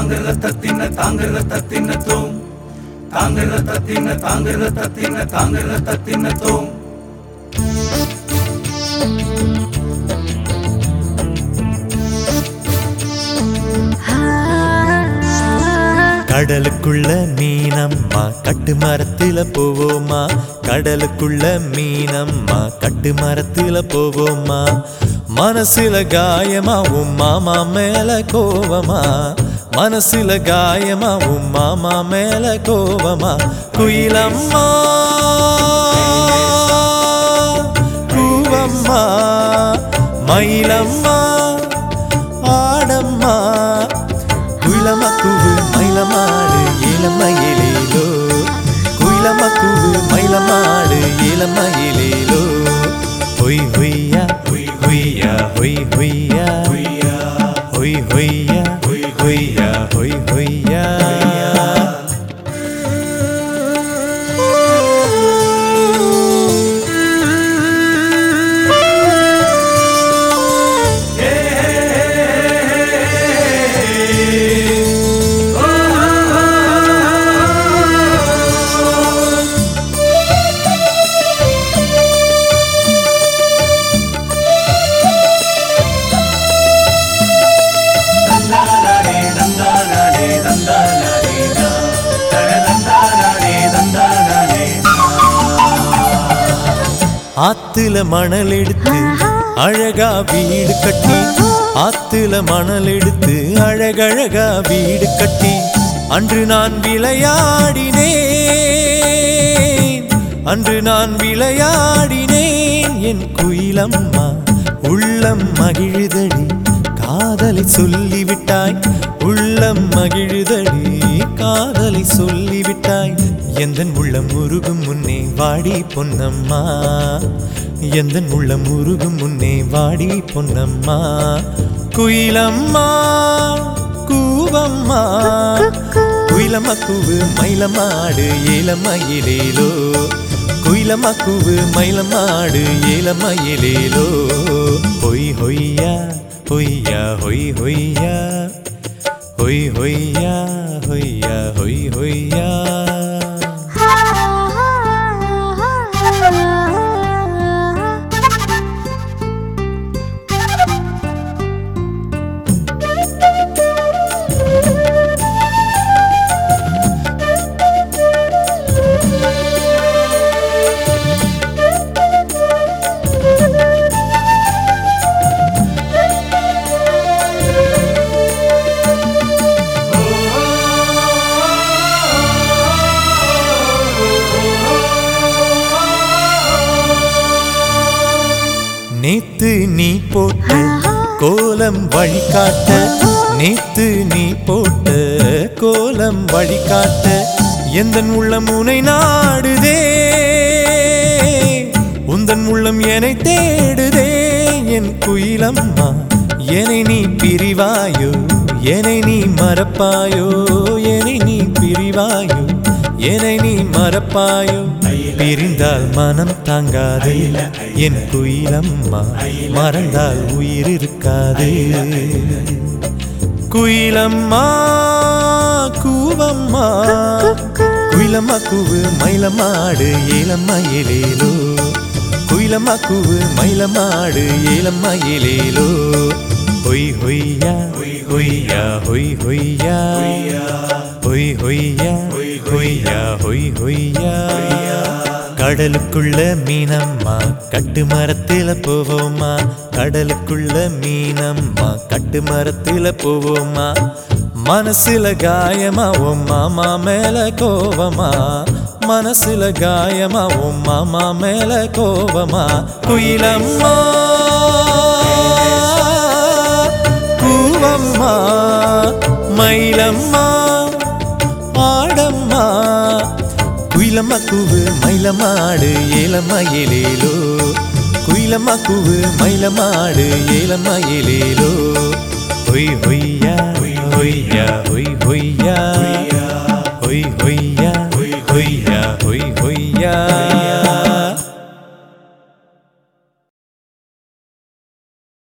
தாங்கிற தத்தின தாங்கிற தத்தின தோம் தாங்கிற தத்தின தாங்கிற தத்தின தாங்கிற தத்தின தோம் கடலுக்குள்ள மீனம்மா கட்டு மரத்துல போவோமா கடலுக்குள்ள மீனம்மா கட்டு மரத்துல போவோமா மனசுல காயமா உன் மாமா மேல கோவமா மனசுல காயமா உன் மாமா மேல கோவமா குயிலம்மா பூவம்மா மயிலம்மா ஆடம்மா குயிலமக்குவு மயிலமாடு இளமயிலேலோ குயிலமக்குவு மயிலமாடு இளமயிலேலோ ஹொய் ஹொய்யா ஹொய் ஹொய்யா ஹொய் ஹொய்யா ஹொய் ஹொய்யா ஹொய் ஹொய்யா ஹொய் ஹொய்யா தந்தானே தந்தானே தந்தானே தட தந்தானே தந்தானே ஆத்துல மணல் எடுத்து அழகா வீடு கட்டி ஆத்துல மணல் எடுத்து அழகழகா வீடு கட்டி அன்று நான் விளையாடினேன் அன்று நான் விளையாடினேன் என் குயிலம்மா உள்ளம் மகிழுதடி காதலை சொல்லிவிட்டாய் உள்ளம் மகிழுதடி காதலை சொல்லிவிட்டாய் எந்தன் உள்ளம் உருகும் முன்னே வாடி பொன்னம்மா எந்தன் உள்ளம் உருகும் முன்னே வாடி பொன்னம்மா குயிலம்மா கூவம்மா குயிலம்மா கூவு மயிலமாடு ஏலமயிலேலோ குயிலம்மா கூவு மயிலமாடு ஏலமயிலேலோ ஹொய் ஹொய்யா ஹொய்யா ஹொய் ஹொய்யா ஹொய் ஹொய்யா ஹொய்யா ஹொய் ஹொய்யா நேத்து நீ போட்ட கோலம் வழிகாட்ட நேத்து நீ போட்ட கோலம் வழிகாட்ட எந்தன் உள்ளம் உனை நாடுதே உந்தன் உள்ளம் என்னை தேடுதே என் குயிலம்மா என்னை நீ பிரிவாயோ என்னை நீ மறப்பாயோ என்னை நீ பிரிவாயோ என்னை நீ மறப்பாயோ பிரிந்தால் மனம் தாங்காது என் குயிலம்மா மறந்தால் உயிர் இருக்காது குயிலம்மா கூவம்மா குயிலம்மா கூவு மயிலமாடு ஏலமயிலேலோ குயிலம்மா கூவு மயிலமாடு ஏலமயிலேலோ ஹொய் ஹொய்யா ஹொய்யா ஹொய் ஹொய்யா ஹொய் ஹொய்யா ஹொய்யா ஹொய் ஹொய்யா கடலுக்குள்ள மீனம்மா கட்டு மரத்துல போவோமா கடலுக்குள்ள மீனம்மா கட்டு மரத்துல போவோமா மனசுல காயமா உன் மாமா மேல கோவமா மனசுல காயமா உன் மாமா மேல கோவமா குயிலம்மா கூவம்மா மயிலம்மா ஆடம்மா குயிலம்மா கூவு மயிலமாடு ஏலமயிலேலோ குயிலம்மா கூவு மயிலமாடு ஏலமயிலேலோ ஹொய் ஹொய்யா ஹொய்யா ஹொய் ஹொய்யா ஹொய் ஹொய்யா ஹொய்யா ஹொய் ஹொய்யா